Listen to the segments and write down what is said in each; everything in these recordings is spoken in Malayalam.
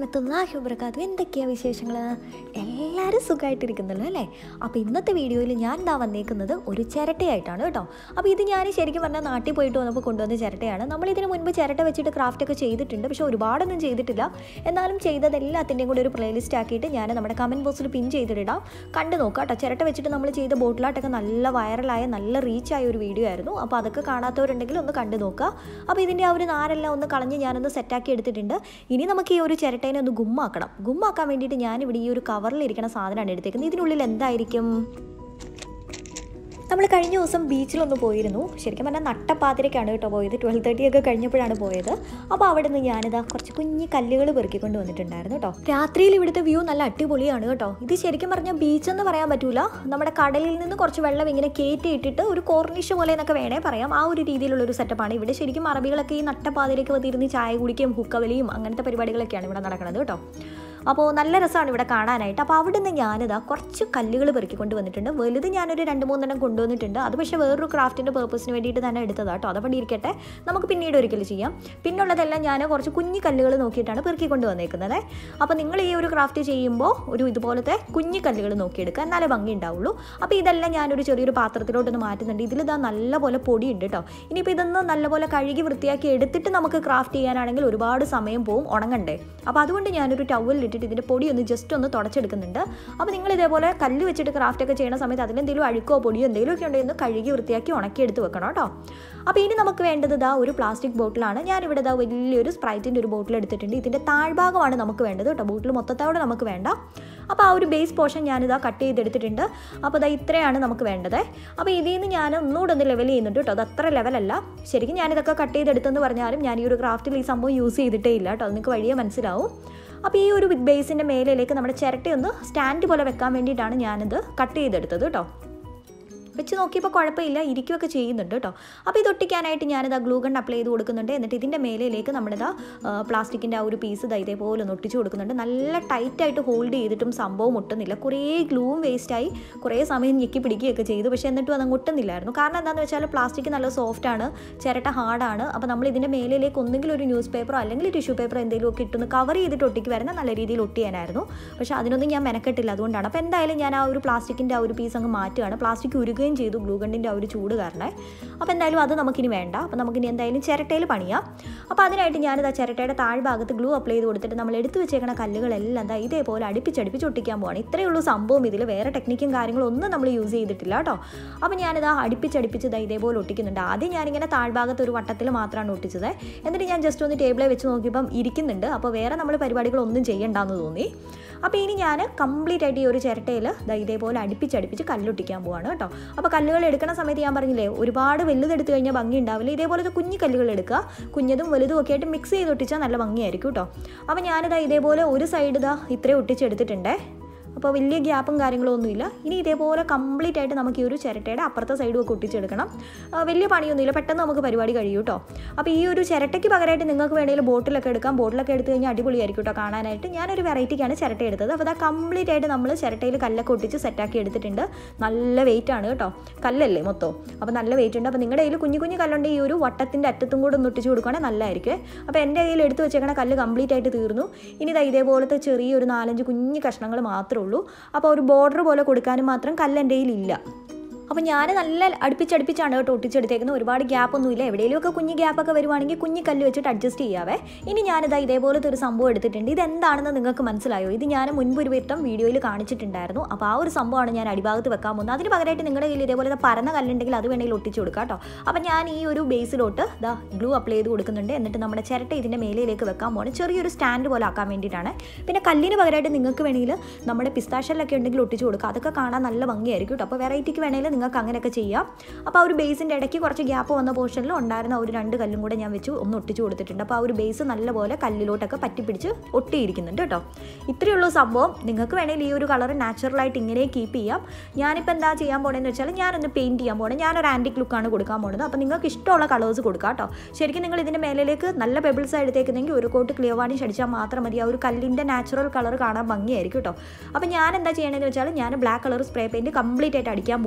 വറഹമത്തുല്ലാഹി വബർക്കാത്തു എന്തൊക്കെയാണ് വിശേഷങ്ങൾ എല്ലാവരും സുഖമായിട്ടിരിക്കുന്നല്ലോ അല്ലേ അപ്പോൾ ഇന്നത്തെ വീഡിയോയിൽ ഞാൻ ഇതാ വന്നേക്കുന്നത് ഒരു ചിരട്ടയായിട്ടാണ് കേട്ടോ അപ്പോൾ ഇത് ഞാൻ ശരിക്കും പറഞ്ഞാൽ നാട്ടിൽ പോയിട്ട് വന്നപ്പോൾ കൊണ്ടുവന്ന ചിരട്ടയാണ് നമ്മൾ ഇതിന് മുൻപ് ചിരട്ട വെച്ചിട്ട് ക്രാഫ്റ്റ് ഒക്കെ ചെയ്തിട്ടുണ്ട് പക്ഷേ ഒരുപാടൊന്നും ചെയ്തിട്ടില്ല എന്നാലും ചെയ്തതെല്ലാത്തിൻ്റെയും കൂടി ഒരു പ്ലേലിസ്റ്റ് ആക്കിയിട്ട് ഞാൻ നമ്മുടെ കമൻറ്റ് ബോക്സിൽ പിൻ ചെയ്തിടാം കണ്ടു നോക്കാം കേട്ടോ ചിരട്ട വെച്ചിട്ട് നമ്മൾ ചെയ്ത ബോട്ടിലാട്ടൊക്കെ നല്ല വൈറലായ നല്ല റീച്ചായ ഒരു വീഡിയോ ആയിരുന്നു അപ്പോൾ അതൊക്കെ കാണാത്തവരുണ്ടെങ്കിൽ ഒന്ന് കണ്ടു നോക്കുക അപ്പോൾ ഇതിൻ്റെ ആ ഒരു നാരെല്ലാം ഒന്ന് കളഞ്ഞ് ഞാനൊന്ന് സെറ്റാക്കി എടുത്തിട്ടുണ്ട് ഇനി നമുക്ക് ഈ ഒരു ചിരട്ടേനെ ഒന്ന് ഗുമ്മാക്കണം ഗുമ്മാക്കാൻ വേണ്ടിയിട്ട് ഞാനിവിടെ ഈ ഒരു കവറിലിരിക്കുന്ന സാധനമാണ് എടുത്തേക്കുന്നത് ഇതിനുള്ളിൽ എന്തായിരിക്കും നമ്മൾ കഴിഞ്ഞ ദിവസം ബീച്ചിലൊന്ന് പോയിരുന്നു ശരിക്കും പറഞ്ഞാൽ നട്ടപ്പാതിരക്കാണ് കേട്ടോ പോയത് ട്വൽവ് തേർട്ടി ഒക്കെ കഴിഞ്ഞപ്പോഴാണ് പോയത് അപ്പോൾ അവിടെ നിന്ന് ഞാനിതാ കുറച്ച് കുഞ്ഞു കല്ലുകൾ പെറുക്കിക്കൊണ്ട് വന്നിട്ടുണ്ടായിരുന്നു കേട്ടോ രാത്രിയിൽ ഇവിടുത്തെ വ്യൂ നല്ല അടിപൊളിയാണ് കേട്ടോ ഇത് ശരിക്കും പറഞ്ഞാൽ ബീച്ച് എന്ന് പറയാൻ പറ്റൂല നമ്മുടെ കടലിൽ നിന്ന് കുറച്ച് വെള്ളം ഇങ്ങനെ കയറ്റി ഇട്ടിട്ട് ഒരു കോർണിഷ് പോലെ എന്നൊക്കെ വേണേ പറയാം ആ ഒരു രീതിയിലുള്ള ഒരു സെറ്റപ്പാണ് ഇവിടെ ശരിക്കും അറബികളൊക്കെ ഈ നട്ടപ്പാതിരയ്ക്ക് വന്നിരുന്ന് ചായ കുടിക്കുകയും ഹുക്കവലിയും അങ്ങനത്തെ പരിപാടികളൊക്കെയാണ് ഇവിടെ നടക്കുന്നത് കേട്ടോ അപ്പോൾ നല്ല രസമാണ് ഇവിടെ കാണാനായിട്ട് അപ്പോൾ അവിടെ നിന്ന് ഞാനിതാ കുറച്ച് കല്ലുകൾ പെറുക്കിക്കൊണ്ട് വന്നിട്ടുണ്ട് വലുത് ഞാനൊരു രണ്ട് മൂന്നെണ്ണം കൊണ്ടുവന്നിട്ടുണ്ട് അത് പക്ഷേ വേറൊരു ക്രാഫ്റ്റിൻ്റെ പേർപ്പസിന് വേണ്ടിയിട്ട് തന്നെ എടുത്തതാണ് കേട്ടോ അതവിടെ ഇരിക്കട്ടെ നമുക്ക് പിന്നീട് ഒരിക്കലും ചെയ്യാം പിന്നുള്ളതെല്ലാം ഞാൻ കുറച്ച് കുഞ്ഞു കല്ലുകൾ നോക്കിയിട്ടാണ് പെറുക്കിക്കൊണ്ട് വന്നേക്കുന്നത് അപ്പോൾ നിങ്ങൾ ഈ ഒരു ക്രാഫ്റ്റ് ചെയ്യുമ്പോൾ ഒരു ഇതുപോലത്തെ കുഞ്ഞു കല്ലുകൾ നോക്കിയെടുക്കുക എന്നാലേ ഭംഗി ഉണ്ടാവുള്ളൂ അപ്പോൾ ഇതെല്ലാം ഞാനൊരു ചെറിയൊരു പാത്രത്തിലോട്ടൊന്ന് മാറ്റുന്നുണ്ട് ഇതിൽ ഇതാ നല്ലപോലെ പൊടിയുണ്ട് കേട്ടോ ഇനിയിപ്പോൾ ഇതൊന്ന് നല്ലപോലെ കഴുകി വൃത്തിയാക്കി എടുത്തിട്ട് നമുക്ക് ക്രാഫ്റ്റ് ചെയ്യാനാണെങ്കിൽ ഒരുപാട് സമയം പോവും ഉണങ്ങണ്ടേ അപ്പോൾ അതുകൊണ്ട് ഞാനൊരു ടവലിൽ ഇട്ടിട്ട് ഇതിൻ്റെ പൊടി ഒന്ന് ജസ്റ്റ് ഒന്ന് തുടച്ചെടുക്കുന്നുണ്ട് അപ്പോൾ നിങ്ങൾ ഇതേപോലെ കല്ല് വെച്ചിട്ട് ക്രാഫ്റ്റ് ഒക്കെ ചെയ്യുന്ന സമയത്ത് അതിലെന്തെങ്കിലും അഴുക്കോ പൊടിയോ എന്തെങ്കിലും ഒക്കെ ഉണ്ടെങ്കിൽ ഒന്ന് കഴുകി വൃത്തിയാക്കി ഉണക്കി എടുത്ത് വെക്കണം കേട്ടോ അപ്പോൾ ഇനി നമുക്ക് വേണ്ടത് ഇതാ ഒരു പ്ലാസ്റ്റിക് ബോട്ടിലാണ് ഞാനിവിടെ ഇതാ വലിയൊരു സ്പ്രൈറ്റിൻ്റെ ഒരു ബോട്ടിൽ എടുത്തിട്ടുണ്ട് ഇതിൻ്റെ താഴ്ഭാഗമാണ് നമുക്ക് വേണ്ടത് കേട്ടോ ബോട്ടിൽ മൊത്തത്തോടെ നമുക്ക് വേണ്ട അപ്പോൾ ആ ഒരു ബേസ് പോർഷൻ ഞാനിതാ കട്ട് ചെയ്തെടുത്തിട്ടുണ്ട് അപ്പോൾ ഇതാ ഇത്രയാണ് നമുക്ക് വേണ്ടത് അപ്പോൾ ഇതിൽ നിന്ന് ഞാൻ ഒന്നുകൂടെ ഒന്ന് ലെവൽ ചെയ്യുന്നുണ്ട് കേട്ടോ അത് അത്ര ലെവലല്ല ശരിക്കും ഞാനിതൊക്കെ കട്ട് ചെയ്തെടുത്തെന്ന് പറഞ്ഞാലും ഞാൻ ഈ ഒരു ക്രാഫ്റ്റിൽ ഈ സംഭവം യൂസ് ചെയ്തിട്ടേ ഇല്ല കേട്ടോ അത് നിങ്ങൾക്ക് വഴിയേ മനസ്സിലാവും അപ്പോൾ ഈ ഒരു ബേസിൻ്റെ മേലിലേക്ക് നമ്മുടെ ചിരട്ടയൊന്ന് സ്റ്റാൻഡ് പോലെ വെക്കാൻ വേണ്ടിയിട്ടാണ് ഞാനിത് കട്ട് ചെയ്തെടുത്തത് കേട്ടോ വെച്ച് നോക്കിയപ്പോൾ കുഴപ്പമില്ല ഇരിക്കുകയൊക്കെ ചെയ്യുന്നുണ്ട് കേട്ടോ അപ്പോൾ ഇത് ഒട്ടിക്കാനായിട്ട് ഞാനിത് ഗ്ലൂ ഗൺ അപ്ലൈ ചെയ്ത് കൊടുക്കുന്നുണ്ട് എന്നിട്ട് ഇതിൻ്റെ മേലയിലേക്ക് നമ്മളിതാ പ്ലാസ്റ്റിക്കിൻ്റെ ആ ഒരു പീസ് ഇതാ ഇതേപോലെ ഒന്ന് ഒട്ടിച്ച് കൊടുക്കുന്നുണ്ട് നല്ല ടൈറ്റായിട്ട് ഹോൾഡ് ചെയ്തിട്ടും സംഭവം ഒട്ടുന്നില്ല കുറേ ഗ്ലൂവും വേസ്റ്റായി കുറേ സമയം ഞെക്കി പിടിക്കുകയൊക്കെ ചെയ്തു പക്ഷേ എന്നിട്ടും അതങ്ങ് ഒട്ടുന്നില്ലായിരുന്നു കാരണം എന്താണെന്ന് വെച്ചാൽ പ്ലാസ്റ്റിക് നല്ല സോഫ്റ്റാണ് ചിരട്ട ഹാർഡാണ് അപ്പോൾ നമ്മൾ ഇതിൻ്റെ മേലയിലേക്ക് ഒന്നെങ്കിലും ഒരു ന്യൂസ് പേപ്പറോ അല്ലെങ്കിൽ ടിഷ്യൂ പേപ്പറോ എന്തെങ്കിലും ഒക്കെ ഇട്ടൊന്ന് കവർ ചെയ്തിട്ട് ഒട്ടിക്ക് വരുന്ന നല്ല രീതിയിൽ ഒട്ടിയാനായിരുന്നു പക്ഷേ അതിനൊന്നും ഞാൻ മെനക്കെട്ടില്ല അതുകൊണ്ടാണ് അപ്പോൾ എന്തായാലും ഞാൻ ആ ഒരു പ്ലാസ്റ്റിക്കിൻ്റെ ആ ഒരു പീസ് അങ്ങ് മാറ്റുകയാണ് പ്ലാസ്റ്റിക് ഉരുകുകയും ചെയ്തു ഗ്ലൂ ഗണ്ടിൻ്റെ ആ ഒരു ചൂട് കാരണം അപ്പോൾ എന്തായാലും അത് നമുക്കിനി വേണ്ട അപ്പോൾ നമുക്കിനി എന്തായാലും ചിരട്ടയിൽ പണിയാം അപ്പോൾ അതിനായിട്ട് ഞാനിത് ആ ചിരട്ടയുടെ താഴ്ഭാഗത്ത് ഗ്ലൂ അപ്ലൈ ചെയ്ത് കൊടുത്തിട്ട് നമ്മൾ എടുത്തു വെച്ചേക്കണ കല്ലുകളെല്ലാം എന്താ ഇതേപോലെ അടുപ്പിച്ചടുപ്പിച്ച് ഒട്ടിക്കാൻ പോവാണ് ഇത്രയേ ഉള്ളൂ സംഭവം ഇതിൽ വേറെ ടെക്നിക്കും കാര്യങ്ങളും ഒന്നും നമ്മൾ യൂസ് ചെയ്തിട്ടില്ല കേട്ടോ അപ്പോൾ ഞാനിത് ആ അടുപ്പിച്ചടുപ്പിച്ച് ഇതാ ഇതേപോലെ ഒട്ടിക്കുന്നുണ്ട് ആദ്യം ഞാനിങ്ങനെ താഴ്ഭാഗത്ത് ഒരു വട്ടത്തിൽ മാത്രമാണ് ഒട്ടിച്ചത് എന്നിട്ട് ഞാൻ ജസ്റ്റ് ഒന്ന് ടേബിളിൽ വെച്ച് നോക്കിയപ്പം ഇരിക്കുന്നുണ്ട് അപ്പോൾ വേറെ നമ്മൾ പരിപാടികളൊന്നും ചെയ്യണ്ടെന്ന് തോന്നി അപ്പോൾ ഇനി ഞാൻ കംപ്ലീറ്റ് ആയിട്ട് ഈ ഒരു ചിരട്ടയിൽ ഇതേപോലെ അടുപ്പിച്ചടുപ്പിച്ച് കല്ലൊട്ടിക്കാൻ പോവാണ് കേട്ടോ അപ്പോൾ കല്ലുകൾ എടുക്കുന്ന സമയത്ത് ഞാൻ പറഞ്ഞില്ലേ ഒരുപാട് വലുതെടുത്ത് കഴിഞ്ഞാൽ ഭംഗി ഉണ്ടാവില്ല ഇതേപോലത്തെ കുഞ്ഞു കല്ലുകൾ എടുക്കുക കുഞ്ഞതും വലുതും ഒക്കെ ആയിട്ട് മിക്സ് ചെയ്ത് ഒട്ടിച്ചാൽ നല്ല ഭംഗിയായിരിക്കും കേട്ടോ അപ്പോൾ ഞാനിതാ ഇതേപോലെ ഒരു സൈഡ് ഇതാ ഇത്രയും ഒട്ടിച്ചെടുത്തിട്ടുണ്ടേ അപ്പോൾ വലിയ ഗ്യാപ്പും കാര്യങ്ങളും ഒന്നുമില്ല ഇനി ഇതേപോലെ കംപ്ലീറ്റ് ആയിട്ട് നമുക്ക് ഈ ഒരു ചിരട്ടയുടെ അപ്പുറത്തെ സൈഡും ഒക്കെ ഒട്ടിച്ചെടുക്കണം വലിയ പണിയൊന്നുമില്ല പെട്ടെന്ന് നമുക്ക് പരിപാടി കഴിയും കേട്ടോ അപ്പോൾ ഈ ഒരു ചിരട്ടയ്ക്ക് പകരമായിട്ട് നിങ്ങൾക്ക് വേണമെങ്കിൽ ബോട്ടിലൊക്കെ എടുക്കാം ബോട്ടിലൊക്കെ എടുത്തു കഴിഞ്ഞാൽ അടിപൊളിയായിരിക്കും കേട്ടോ കാണാനായിട്ട് ഞാനൊരു വെറൈറ്റിക്കാണ് ചിരട്ട എടുത്തത് അപ്പോൾ അത് കംപ്ലീറ്റ് ആയിട്ട് നമ്മൾ ചിരട്ടയിൽ കല്ലൊക്കെ ഒട്ടിച്ച് സെറ്റാക്കി എടുത്തിട്ടുണ്ട് നല്ല വെയിറ്റ് ആണ് കേട്ടോ കല്ലല്ലേ മൊത്തം അപ്പോൾ നല്ല വെയിറ്റ് ഉണ്ട് അപ്പോൾ നിങ്ങളുടെ കയ്യിൽ കുഞ്ഞു കുഞ്ഞു കല്ലുണ്ട് ഈ ഒരു വട്ടത്തിൻ്റെ അറ്റത്തും കൂടെ ഒന്ന് ഒട്ടിച്ച് കൊടുക്കുകയാണെങ്കിൽ നല്ലതായിരിക്കും അപ്പോൾ എൻ്റെ കയ്യിൽ എടുത്ത് വെച്ചേക്കണ കല്ല് കംപ്ലീറ്റ് ആയിട്ട് തീർന്നു ഇനി ഇതാ ഇതേപോലത്തെ ചെറിയൊരു നാലഞ്ച് കുഞ്ഞു കഷ്ണങ്ങൾ മാത്രമേ ഉള്ളൂ അപ്പോൾ ഒരു ബോർഡർ പോലെ കൊടുക്കാനും മാത്രം കല്ല് എൻ്റെ കയ്യിലില്ല അപ്പോൾ ഞാൻ നല്ല അടുപ്പിച്ചടുപ്പിച്ചാണ് കേട്ടോ ഒട്ടിച്ചെടുത്തേക്കുന്നത് ഒരുപാട് ഗ്യാപ്പൊന്നുമില്ല എവിടെയെങ്കിലുമൊക്കെ കുഞ്ഞ് ഗ്യാപ്പൊക്കെ വരുവാണെങ്കിൽ കുഞ്ഞ് കല്ല് വെച്ചിട്ട് അഡ്ജസ്റ്റ് ചെയ്യാവേ ഇനി ഞാനിതാ ഇതേപോലത്തെ ഒരു സംഭവം എടുത്തിട്ടുണ്ട് ഇതെന്താണെന്ന് നിങ്ങൾക്ക് മനസ്സിലായോ ഇത് ഞാൻ മുൻപ് ഒരു വട്ടം വീഡിയോയിൽ കാണിച്ചിട്ടുണ്ടായിരുന്നു അപ്പോൾ ആ ഒരു സംഭവമാണ് ഞാൻ അടിഭാഗത്ത് വെക്കാൻ പോകുന്നത് അതിന് പകരമായിട്ട് നിങ്ങളുടെ കയ്യിൽ ഇതേപോലെ പരന്ന കല്ലുണ്ടെങ്കിൽ അത് വേണമെങ്കിൽ ഒട്ടിച്ച് കൊടുക്കാം കേട്ടോ അപ്പോൾ ഞാൻ ഈ ഒരു ബേസിലോട്ട് ഇതാ ഗ്ലൂ അപ്ലൈ ചെയ്ത് കൊടുക്കുന്നുണ്ട് എന്നിട്ട് നമ്മുടെ ചിരട്ട ഇതിൻ്റെ മേലയിലേക്ക് വെക്കാൻ പോകണം ചെറിയൊരു സ്റ്റാൻഡ് പോലെ ആക്കാൻ വേണ്ടിയിട്ടാണ് പിന്നെ കല്ലിന് പകരമായിട്ട് നിങ്ങൾക്ക് വേണമെങ്കിൽ നമ്മുടെ പിസ്താഷലൊക്കെ ഉണ്ടെങ്കിൽ ഒട്ടിച്ച് കൊടുക്കുക അതൊക്കെ കാണാൻ നല്ല ഭംഗിയായിരിക്കും കേട്ടോ അപ്പോൾ വെറൈറ്റിക്ക് വേണമെങ്കിൽ നിങ്ങൾക്ക് അങ്ങനെയൊക്കെ ചെയ്യാം അപ്പോൾ ആ ഒരു ബേസിൻ്റെ ഇടയ്ക്ക് കുറച്ച് ഗ്യാപ്പ് വന്ന പോർഷനിൽ ഉണ്ടായിരുന്ന ഒരു രണ്ട് കല്ലും കൂടെ ഞാൻ വെച്ച് ഒന്ന് ഒട്ടിച്ച് കൊടുത്തിട്ടുണ്ട് അപ്പോൾ ആ ഒരു ബേസ് നല്ലപോലെ കല്ലിലോട്ടൊക്കെ പറ്റിപ്പിടിച്ച് ഒട്ടിയിരിക്കുന്നുണ്ട് കേട്ടോ ഇത്രയേ ഉള്ളൂ സംഭവം നിങ്ങൾക്ക് വേണമെങ്കിൽ ഈ ഒരു കളർ നാച്ചുറലായിട്ട് ഇങ്ങനെ കീപ്പ് ചെയ്യാം ഞാനിപ്പോൾ എന്താ ചെയ്യാൻ പോകണമെന്ന് വെച്ചാൽ ഞാനൊന്ന് പെയിൻറ്റ് ചെയ്യാൻ പോകണം ഞാനൊരു ആൻറ്റിക് ലുക്കാണ് കൊടുക്കാൻ പോകുന്നത് അപ്പോൾ നിങ്ങൾക്ക് ഇഷ്ടമുള്ള കളേഴ്സ് കൊടുക്കാം കേട്ടോ ശരിക്കും നിങ്ങൾ ഇതിൻ്റെ മേലിലേക്ക് നല്ല പെബിൾസ് എടുത്തേക്കുന്നെങ്കിൽ ഒരു കോട്ട് ക്ലിയർ വാണിഷ് അടിച്ചാൽ മാത്രം മതി ആ ഒരു കല്ലിൻ്റെ നാച്ചുറൽ കളർ കാണാൻ ഭംഗിയായിരിക്കും കേട്ടോ അപ്പോൾ ഞാൻ എന്താ ചെയ്യണമെന്ന് വെച്ചാൽ ഞാൻ black colour spray paint complete ആയിട്ട് അടിക്കാൻ പോവാണ്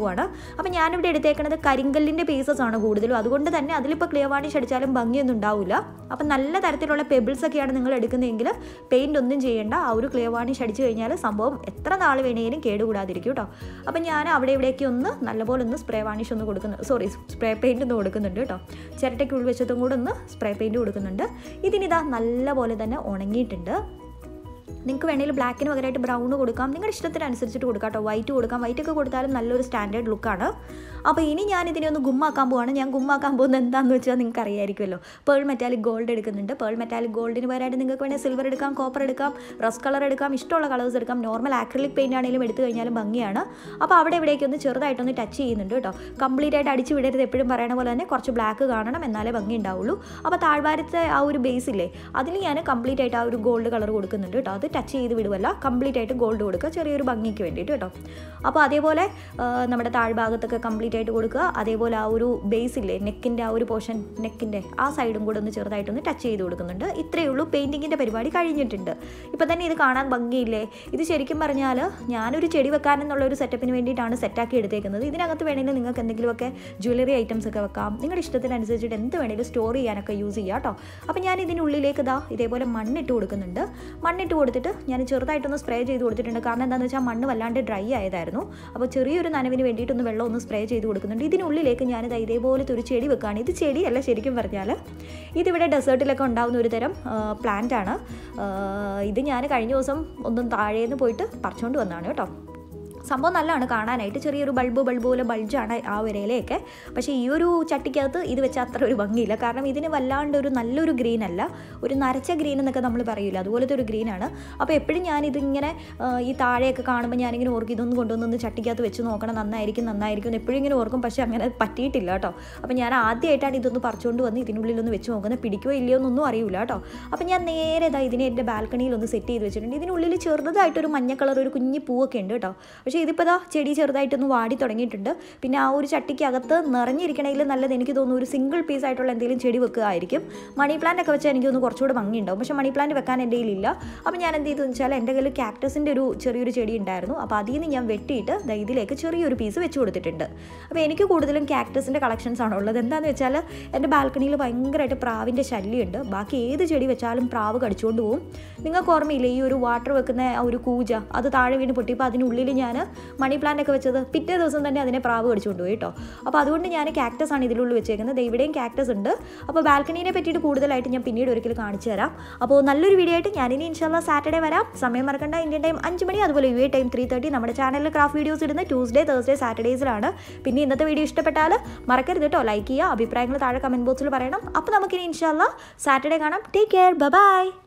അപ്പോൾ ഞാനിവിടെ എടുത്തേക്കുന്നത് കരിങ്കല്ലിൻ്റെ പീസസ് ആണ് കൂടുതലും അതുകൊണ്ട് തന്നെ അതിലിപ്പോൾ ക്ലിയർ വാണിഷ് അടിച്ചാലും ഭംഗിയൊന്നും ഉണ്ടാവില്ല അപ്പം നല്ല തരത്തിലുള്ള പെബിൾസ് ഒക്കെയാണ് നിങ്ങൾ എടുക്കുന്നതെങ്കിൽ പെയിൻ്റ് ഒന്നും ചെയ്യേണ്ട ആ ഒരു ക്ലിയർ വാണിഷ് അടിച്ചു കഴിഞ്ഞാൽ സംഭവം എത്ര നാൾ വേണേലും കേടുകൂടാതിരിക്കും കേട്ടോ അപ്പം ഞാൻ അവിടെ ഇവിടെയൊക്കെ ഒന്ന് നല്ലപോലെ ഒന്ന് സ്പ്രേ വാണിഷ് ഒന്ന് കൊടുക്കുന്നു സോറി സ്പ്രേ പെയിൻ്റ് ഒന്ന് കൊടുക്കുന്നുണ്ട് കേട്ടോ ചിരട്ടയ്ക്ക് ഉൾവശത്തും കൂടെ ഒന്ന് സ്പ്രേ പെയിൻറ്റ് കൊടുക്കുന്നുണ്ട് ഇതിനിതാ നല്ലപോലെ തന്നെ ഉണങ്ങിയിട്ടുണ്ട് നിങ്ങൾക്ക് വേണമെങ്കിൽ ബ്ലാക്കിന് പകരമായിട്ട് ബ്രൗൺ കൊടുക്കാം നിങ്ങളുടെ ഇഷ്ടത്തിനനുസരിച്ചിട്ട് കൊടുക്കാം കേട്ടോ വൈറ്റ് കൊടുക്കാം വൈറ്റ് ഒക്കെ കൊടുത്താലും നല്ലൊരു സ്റ്റാൻഡേർഡ് ലുക്കാണ് അപ്പോൾ ഇനി ഞാൻ ഇതിനെ ഒന്ന് ഗുമ്മാക്കാൻ പോവാണ് ഞാൻ ഗുമ്മാക്കാൻ പോകുന്നത് എന്താണെന്ന് വെച്ചാൽ നിങ്ങൾക്ക് അറിയായിരിക്കുമല്ലോ പേൾ മെറ്റാലിക് ഗോൾഡ് എടുക്കുന്നുണ്ട് പേൾ മെറ്റാലിക് ഗോൾഡിന് പകരമായിട്ട് നിങ്ങൾക്ക് വേണമെങ്കിൽ സിൽവർ എടുക്കാം കോപ്പർ എടുക്കാം റസ് കളർ എടുക്കാം ഇഷ്ടമുള്ള കളേഴ്സ് എടുക്കാം നോർമൽ ആക്രിലിക് പെയിൻ്റ് ആണെങ്കിലും എടുത്തു കഴിഞ്ഞാലും ഭംഗിയാണ് അപ്പോൾ അവിടെ ഇവിടേക്ക് ഒന്ന് ചെറുതായിട്ടൊന്ന് ടച്ച് ചെയ്യുന്നുണ്ട് കേട്ടോ കംപ്ലീറ്റ് ആയിട്ട് അടിച്ച് വിടരുത് എപ്പോഴും പറയണ പോലെ തന്നെ കുറച്ച് ബ്ലാക്ക് കാണണം എന്നാലേ ഭംഗി ഉണ്ടാവുള്ളൂ അപ്പോൾ താഴ്വാരത്തെ ആ ഒരു ബേസ് ഇല്ലേ അതിൽ ഞാൻ കംപ്ലീറ്റ് ആയിട്ട് ആ ഒരു ഗോൾഡ് കളർ കൊടുക്കുന്നുണ്ട് കേട്ടോ അത് ടച്ച് ചെയ്ത് വിടുവല്ല കംപ്ലീറ്റ് ആയിട്ട് ഗോൾഡ് കൊടുക്കുക ചെറിയൊരു ഭംഗിക്ക് വേണ്ടിയിട്ട് കേട്ടോ അപ്പോൾ അതേപോലെ ആ, നമ്മുടെ താഴ്ഭാഗത്തൊക്കെ കംപ്ലീറ്റ് ആയിട്ട് കൊടുക്കുക അതേപോലെ ആ ഒരു ബേസ് ഇല്ലേ നെക്കിൻ്റെ ആ ഒരു പോർഷൻ നെക്കിൻ്റെ ആ സൈഡും കൂടെ ഒന്ന് ചെറുതായിട്ടൊന്ന് ടച്ച് ചെയ്ത് കൊടുക്കുന്നുണ്ട് ഇത്രയേ ഉള്ളൂ പെയിൻറ്റിങ്ങിൻ്റെ പരിപാടി കഴിഞ്ഞിട്ടുണ്ട് ഇപ്പോൾ തന്നെ ഇത് കാണാൻ ഭംഗിയില്ലേ ഇത് ശരിക്കും പറഞ്ഞാൽ ഞാനൊരു ചെടി വെക്കാൻ എന്നുള്ള ഒരു സെറ്റപ്പിന് വേണ്ടിയിട്ടാണ് സെറ്റാക്കി എടുത്തേക്കുന്നത് ഇതിനകത്ത് വേണമെങ്കിൽ നിങ്ങൾക്ക് എന്തെങ്കിലുമൊക്കെ ജ്വല്ലറി ഐറ്റംസ് ഒക്കെ വെക്കാം നിങ്ങളുടെ ഇഷ്ടത്തിനനുസരിച്ചിട്ട് എന്ത് വേണമെങ്കിലും സ്റ്റോർ ചെയ്യാനൊക്കെ യൂസ് ചെയ്യാം കേട്ടോ അപ്പോൾ ഞാൻ ഇതിനുള്ളിലേക്ക് ഇതാ ഇതേപോലെ മണ്ണിട്ട് കൊടുക്കുന്നുണ്ട് മണ്ണിട്ട് കൊടുത്തിട്ട് ഞാൻ ചെറുതായിട്ടൊന്ന് സ്പ്രേ ചെയ്ത് കൊടുത്തിട്ടുണ്ട് കാരണം എന്താണെന്ന് വെച്ചാൽ മണ്ണ് വല്ലാണ്ട് ഡ്രൈ ആയതായിരുന്നു അപ്പോൾ ചെറിയൊരു നനവിന് വേണ്ടിയിട്ടൊന്ന് വെള്ളം ഒന്ന് സ്പ്രേ ചെയ്ത് കൊടുക്കുന്നുണ്ട് ഇതിനുള്ളിലേക്ക് ഞാനിത് ഇതേപോലത്തെ ഒരു ചെടി വെക്കുകയാണ് ഇത് ചെടിയല്ല ശരിക്കും പറഞ്ഞാൽ ഇതിവിടെ ഡെസേർട്ടിലൊക്കെ ഉണ്ടാകുന്ന ഒരു തരം പ്ലാന്റ് ആണ് ആ, ഇത് ഞാൻ കഴിഞ്ഞ ദിവസം ഒന്നും താഴേന്ന് പോയിട്ട് പറിച്ചുകൊണ്ട് വന്നതാണ് കേട്ടോ സംഭവം നല്ലതാണ് കാണാനായിട്ട് ചെറിയൊരു ബൾബ് ബൾബ് പോലെ ബൾജാണ് ആ ഒരു ഇലയൊക്കെ പക്ഷേ ഈ ഒരു ചട്ടിക്കകത്ത് ഇത് വെച്ചാൽ അത്ര ഒരു ഭംഗിയില്ല കാരണം ഇതിന് വല്ലാണ്ട് ഒരു നല്ലൊരു ഗ്രീൻ അല്ല ഒരു നരച്ച ഗ്രീൻ എന്നൊക്കെ നമ്മൾ പറയില്ല അതുപോലത്തെ ഒരു ഗ്രീനാണ് അപ്പോൾ എപ്പോഴും ഞാനിതിങ്ങനെ ആ, ഈ താഴെയൊക്കെ കാണുമ്പോൾ ഞാനിങ്ങനെ ഓർക്കും ഇതൊന്ന് കൊണ്ടുവന്നൊന്ന് ചട്ടിക്കകത്ത് വെച്ച് നോക്കണം നന്നായിരിക്കും നന്നായിരിക്കും എന്ന് എപ്പോഴും ഇങ്ങനെ ഓർക്കും പക്ഷേ അങ്ങനെ പറ്റിയിട്ടില്ല കേട്ടോ അപ്പോൾ ഞാൻ ആദ്യമായിട്ടാണ് ഇതൊന്ന് പറിച്ചുകൊണ്ട് വന്ന് ഇതിനുള്ളിലൊന്ന് വെച്ച് നോക്കുന്നത് പിടിക്കുമോ ഇല്ലയോ എന്നൊന്നും അറിയില്ല കേട്ടോ അപ്പോൾ ഞാൻ നേരെ ഇതാ ഇതിനെ എൻ്റെ ബാൽക്കണിയിൽ ഒന്ന് സെറ്റ് ചെയ്ത് വെച്ചിട്ടുണ്ട് ഇതിനുള്ളിൽ ചെറുതായിട്ടൊരു മഞ്ഞ കളർ ഒരു കുഞ്ഞി പൂവൊക്കെ ഉണ്ട് കേട്ടോ പക്ഷേ ഇതിപ്പോൾ ഇതാ ചെടി ചെറുതായിട്ടൊന്ന് വാടി തുടങ്ങിയിട്ടുണ്ട് പിന്നെ ആ ഒരു ചട്ടിക്കകത്ത് നിറഞ്ഞിരിക്കണമെങ്കിൽ നല്ലത് എനിക്ക് തോന്നുന്നു ഒരു സിംഗിൾ പീസ് ആയിട്ടുള്ള എന്തെങ്കിലും ചെടി വെക്കുകയായിരിക്കും മണി പ്ലാന്റ് ഒക്കെ വെച്ചാൽ എനിക്ക് തോന്നുന്നു കുറച്ചുകൂടെ ഭംഗിയുണ്ടാവും പക്ഷേ മണി പ്ലാന്റ് വെക്കാൻ എൻ്റെ കയ്യിലില്ല അപ്പോൾ ഞാൻ എന്ത് ചെയ്തെന്ന് വെച്ചാൽ എൻ്റെ കയ്യിൽ ക്യാക്ടസിൻ്റെ ഒരു ചെറിയൊരു ചെടി ഉണ്ടായിരുന്നു അപ്പോൾ അതിൽ നിന്ന് ഞാൻ വെട്ടിയിട്ട് ദാ ഇതിലേക്ക് ചെറിയൊരു പീസ് വെച്ച് കൊടുത്തിട്ടുണ്ട് അപ്പോൾ എനിക്ക് കൂടുതലും ക്യാക്ടസിൻ്റെ കളക്ഷൻസ് ആണ് ഉള്ളത് എന്താണെന്ന് വെച്ചാൽ എൻ്റെ ബാൽക്കണിയിൽ ഭയങ്കരമായിട്ട് പ്രാവിൻ്റെ ശല്യമുണ്ട് ബാക്കി ഏത് ചെടി വെച്ചാലും പ്രാവ് കടിച്ചുകൊണ്ട് പോകും നിങ്ങൾക്ക് ഓർമ്മയില്ലേ ഈ ഒരു വാട്ടർ വെക്കുന്ന ആ ഒരു കൂജ അത് താഴെ വീണ് പൊട്ടിയപ്പോൾ അതിനുള്ളിൽ ഞാൻ മണി പ്ലാന്റ് ഒക്കെ വെച്ചത് പിറ്റേ ദിവസം തന്നെ അതിനെ പ്രാവ് കടിച്ചുകൊണ്ട് പോയി കേട്ടോ അപ്പോൾ അതുകൊണ്ട് ഞാൻ ക്യാക്ടസ് ആണ് ഇതിനുള്ളിൽ വെച്ചേക്കുന്നത് ദേ ഇവിടെയും ക്യാക്ടസ് ഉണ്ട് അപ്പോൾ ബാൽക്കണീനെ പറ്റിയിട്ട് കൂടുതലായിട്ട് ഞാൻ പിന്നീട് ഒരിക്കൽ കാണിച്ചു തരാം അപ്പോൾ നല്ലൊരു വീഡിയോ ആയിട്ട് ഞാനിനി ഇൻഷാല്ല സാറ്റർഡേ വരാം സമയം മറക്കണ്ട ഇന്ത്യൻ ടൈം അഞ്ച് മണി അതുപോലെ U A time three thirty നമ്മുടെ ചാനലിൽ ക്രാഫ്റ്റ് വീഡിയോസ് ഇടുന്ന ട്യൂസ്ഡേ തേഴ്സ്ഡേ സാറ്റർഡേസിലാണ് പിന്നെ ഇന്നത്തെ വീഡിയോ ഇഷ്ടപ്പെട്ടാൽ മറക്കരുത് കേട്ടോ ലൈക്ക് ചെയ്യുക അഭിപ്രായങ്ങൾ താഴെ കമൻറ്റ് ബോക്സിൽ പറയണം അപ്പോൾ നമുക്കിനി ഇൻഷാല്ല സാറ്റർഡേ കാണാം ടേക്ക് കെയർ ബൈ